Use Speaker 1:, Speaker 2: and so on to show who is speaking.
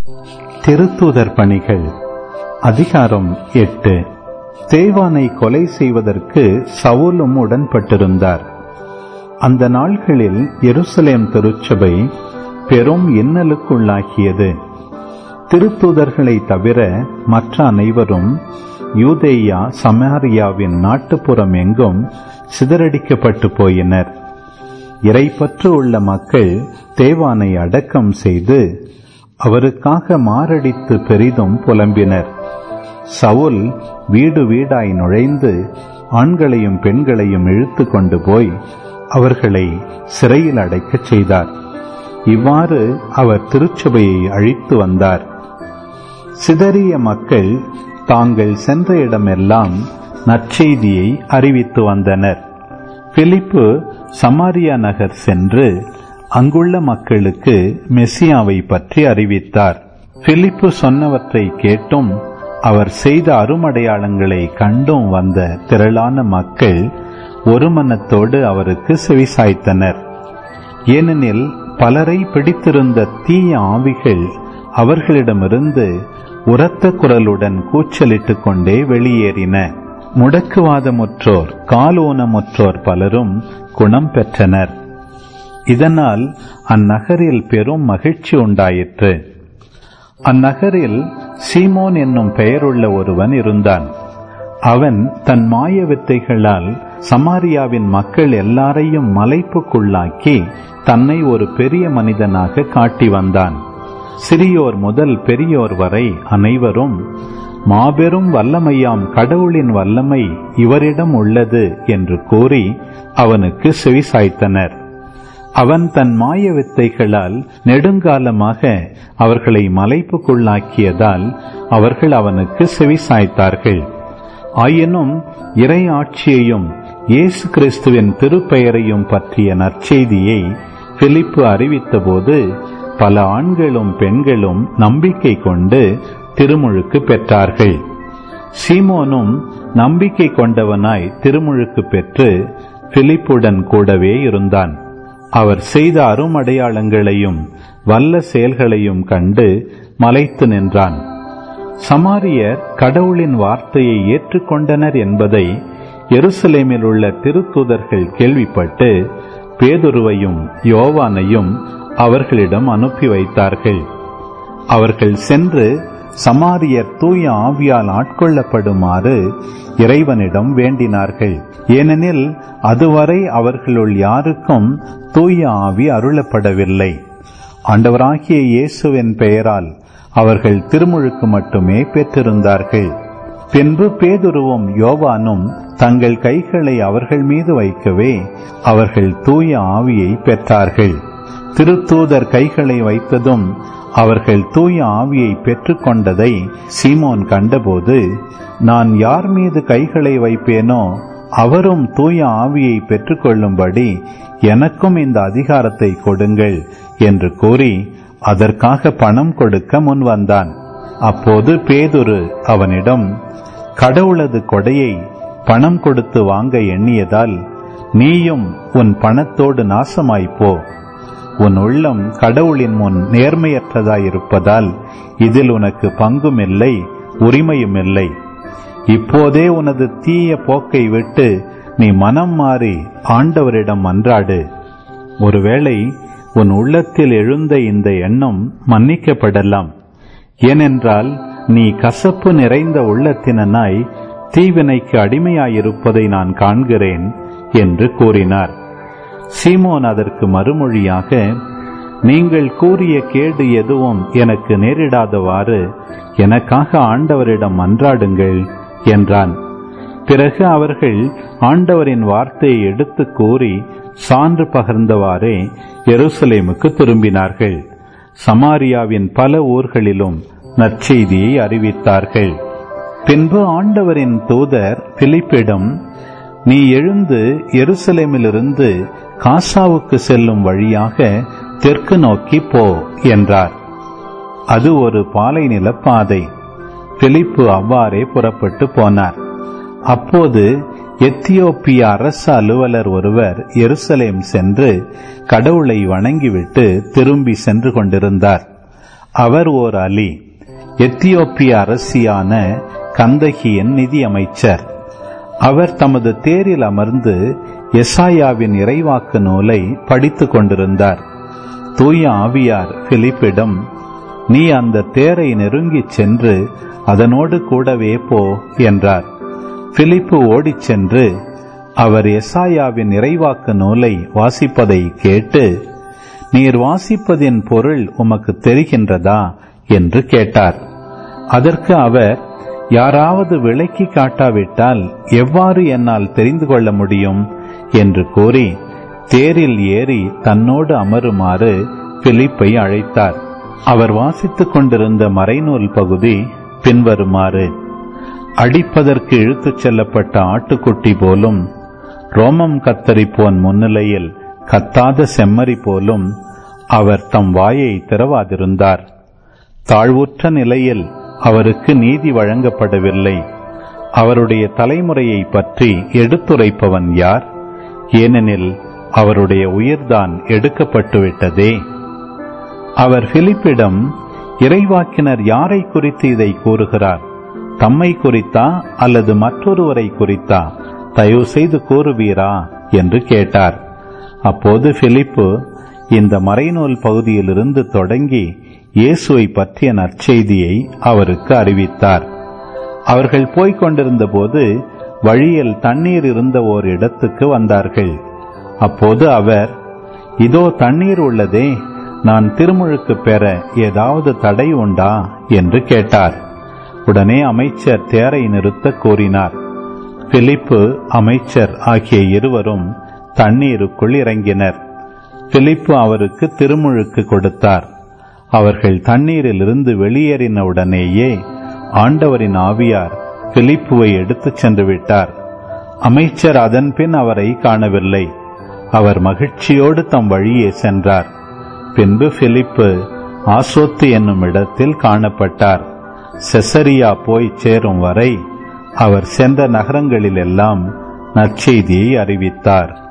Speaker 1: திருத்தூதர் பணிகள் அதிகாரம் எட்டு தேவானை கொலை செய்வதற்கு சவுலும் உடன்பட்டிருந்தார் அந்த நாள்களில் எருசலேம் திருச்சபை பெரும் இன்னலுக்குள்ளாகியது திருத்தூதர்களை தவிர மற்ற அனைவரும் யூதேயா சமாரியாவின் நாட்டுப்புறம் எங்கும் சிதறடிக்கப்பட்டு போயினர் இறைப்பற்று உள்ள மக்கள் தேவானை அடக்கம் செய்து அவருக்காக மாரடித்து பெரிதும் புலம்பினர் சவுல் வீடு வீடாய் நுழைந்து ஆண்களையும் பெண்களையும் இழுத்து கொண்டு போய் அவர்களை சிறையில் அடைக்கச் செய்தார் இவ்வாறு அவர் திருச்சபையை அழித்து வந்தார் சிதறிய மக்கள் தாங்கள் சென்ற இடமெல்லாம் நற்செய்தியை அறிவித்து வந்தனர் பிலிப்பு சமாரியா நகர் சென்று அங்குள்ள மக்களுக்கு மெசியாவை பற்றி அறிவித்தார் பிலிப்பு சொன்னவற்றை கேட்டும் அவர் செய்த அருமடையாளங்களை கண்டும் வந்த திரளான மக்கள் ஒரு மனத்தோடு அவருக்கு செவிசாய்த்தனர் ஏனெனில் பலரை பிடித்திருந்த தீய ஆவிகள் அவர்களிடமிருந்து உரத்த குரலுடன் கூச்சலிட்டுக் கொண்டே வெளியேறின முடக்குவாதமுற்றோர் காலோனமுற்றோர் பலரும் குணம் பெற்றனர் இதனால் அந்நகரில் பெரும் மகிழ்ச்சி உண்டாயிற்று அந்நகரில் சீமோன் என்னும் பெயருள்ள ஒருவன் இருந்தான் அவன் தன் மாய வித்தைகளால் சமாரியாவின் மக்கள் எல்லாரையும் மலைப்புக்குள்ளாக்கி தன்னை ஒரு பெரிய மனிதனாக காட்டி வந்தான் சிறியோர் முதல் பெரியோர் வரை அனைவரும் மாபெரும் வல்லமையாம் கடவுளின் வல்லமை இவரிடம் உள்ளது என்று கூறி அவனுக்கு செவிசாய்த்தனர் அவன் தன் மாய வித்தைகளால் நெடுங்காலமாக அவர்களை மலைப்புக்குள்ளாக்கியதால் அவர்கள் அவனுக்கு செவிசாய்த்தார்கள் ஆயினும் இறை ஆட்சியையும் இயேசு கிறிஸ்துவின் திருப்பெயரையும் பற்றிய நற்செய்தியை பிலிப்பு அறிவித்தபோது பல ஆண்களும் பெண்களும் நம்பிக்கை கொண்டு திருமுழுக்கு பெற்றார்கள் சீமோனும் நம்பிக்கை கொண்டவனாய் திருமுழுக்கு பெற்று பிலிப்புடன் கூடவே இருந்தான் அவர் செய்த அருமடையாளங்களையும் வல்ல செயல்களையும் கண்டு மலைத்து நின்றான் சமாரியர் கடவுளின் வார்த்தையை ஏற்றுக்கொண்டனர் என்பதை எருசலேமில் உள்ள திருத்தூதர்கள் கேள்விப்பட்டு பேதுருவையும் யோவானையும் அவர்களிடம் அனுப்பி வைத்தார்கள் அவர்கள் சென்று சமாரியர் தூய ஆவியால் ஆட்கொள்ளப்படுமாறு இறைவனிடம் வேண்டினார்கள் ஏனெனில் அதுவரை அவர்களுள் யாருக்கும் தூய ஆவி அருளப்படவில்லை ஆண்டவராகிய இயேசுவின் பெயரால் அவர்கள் திருமுழுக்கு மட்டுமே பெற்றிருந்தார்கள் பின்பு பேதுருவும் யோவானும் தங்கள் கைகளை அவர்கள் மீது வைக்கவே அவர்கள் தூய ஆவியை பெற்றார்கள் திருத்தூதர் கைகளை வைத்ததும் அவர்கள் தூய ஆவியை பெற்றுக்கொண்டதை சீமோன் கண்டபோது நான் யார் மீது கைகளை வைப்பேனோ அவரும் தூய ஆவியை பெற்றுக்கொள்ளும்படி எனக்கும் இந்த அதிகாரத்தை கொடுங்கள் என்று கூறி அதற்காக பணம் கொடுக்க முன் வந்தான் அப்போது பேதுரு அவனிடம் கடவுளது கொடையை பணம் கொடுத்து வாங்க எண்ணியதால் நீயும் உன் பணத்தோடு நாசமாய்ப்போ உன் உள்ளம் கடவுளின் முன் நேர்மையற்றதாயிருப்பதால் இதில் உனக்கு பங்கும் இல்லை உரிமையும் இல்லை இப்போதே உனது தீய போக்கை விட்டு நீ மனம் மாறி ஆண்டவரிடம் மன்றாடு ஒருவேளை உன் உள்ளத்தில் எழுந்த இந்த எண்ணம் மன்னிக்கப்படலாம் ஏனென்றால் நீ கசப்பு நிறைந்த உள்ளத்தினனாய் தீவினைக்கு அடிமையாயிருப்பதை நான் காண்கிறேன் என்று கூறினார் சீமோன் அதற்கு மறுமொழியாக நீங்கள் கூறிய கேடு எதுவும் எனக்கு நேரிடாதவாறு எனக்காக ஆண்டவரிடம் மன்றாடுங்கள் என்றான் பிறகு அவர்கள் ஆண்டவரின் வார்த்தையை எடுத்து கூறி சான்று பகர்ந்தவாறே எருசலேமுக்கு திரும்பினார்கள் சமாரியாவின் பல ஊர்களிலும் நற்செய்தியை அறிவித்தார்கள் பின்பு ஆண்டவரின் தூதர் பிலிப்பிடம் நீ எழுந்து எருசலேமிலிருந்து காசாவுக்கு செல்லும் வழியாக தெற்கு நோக்கி போ என்றார் அது ஒரு பாலை நில பாதை பிலிப்பு அவ்வாறே புறப்பட்டு போனார் அப்போது எத்தியோப்பிய அரசு அலுவலர் ஒருவர் எருசலேம் சென்று கடவுளை வணங்கிவிட்டு திரும்பி சென்று கொண்டிருந்தார் அவர் ஓர் அலி எத்தியோப்பிய அரசியான கந்தகியின் நிதி அமைச்சர் அவர் தமது தேரில் அமர்ந்து எசாயாவின் இறைவாக்கு நூலை படித்துக் கொண்டிருந்தார் தூய ஆவியார் பிலிப்பிடம் நீ அந்த தேரை நெருங்கிச் சென்று அதனோடு கூடவே போ என்றார் பிலிப்பு ஓடிச் சென்று அவர் எசாயாவின் இறைவாக்கு நூலை வாசிப்பதை கேட்டு நீர் வாசிப்பதின் பொருள் உமக்கு தெரிகின்றதா என்று கேட்டார் அதற்கு அவர் யாராவது விளக்கி காட்டாவிட்டால் எவ்வாறு என்னால் தெரிந்து கொள்ள முடியும் என்று கூறி தேரில் ஏறி தன்னோடு அமருமாறு பிலிப்பை அழைத்தார் அவர் வாசித்துக் கொண்டிருந்த மறைநூல் பகுதி பின்வருமாறு அடிப்பதற்கு இழுத்துச் செல்லப்பட்ட ஆட்டுக்குட்டி போலும் ரோமம் கத்தரிப்போன் முன்னிலையில் கத்தாத செம்மறி போலும் அவர் தம் வாயை திறவாதிருந்தார் தாழ்வுற்ற நிலையில் அவருக்கு நீதி வழங்கப்படவில்லை அவருடைய தலைமுறையை பற்றி எடுத்துரைப்பவன் யார் ஏனெனில் அவருடைய உயிர்தான் எடுக்கப்பட்டுவிட்டதே அவர் பிலிப்பிடம் இறைவாக்கினர் யாரை குறித்து இதை கூறுகிறார் தம்மை குறித்தா அல்லது மற்றொருவரை குறித்தா தயவு செய்து கூறுவீரா என்று கேட்டார் அப்போது பிலிப்பு இந்த மறைநூல் பகுதியிலிருந்து தொடங்கி இயேசுவை பற்றிய நற்செய்தியை அவருக்கு அறிவித்தார் அவர்கள் போய்க் கொண்டிருந்த போது வழியில் தண்ணீர் இருந்த ஓர் இடத்துக்கு வந்தார்கள் அப்போது அவர் இதோ தண்ணீர் உள்ளதே நான் திருமுழுக்கு பெற ஏதாவது தடை உண்டா என்று கேட்டார் உடனே அமைச்சர் தேரை நிறுத்த கூறினார் பிலிப்பு அமைச்சர் ஆகிய இருவரும் தண்ணீருக்குள் இறங்கினர் பிலிப்பு அவருக்கு திருமுழுக்கு கொடுத்தார் அவர்கள் தண்ணீரிலிருந்து வெளியேறினவுடனேயே ஆண்டவரின் ஆவியார் பிலிப்புவை எடுத்துச் சென்று விட்டார் அமைச்சர் அதன்பின் அவரை காணவில்லை அவர் மகிழ்ச்சியோடு தம் வழியே சென்றார் பின்பு பிலிப்பு ஆசோத்து என்னும் இடத்தில் காணப்பட்டார் செசரியா போய் சேரும் வரை அவர் சென்ற நகரங்களிலெல்லாம் நற்செய்தியை அறிவித்தார்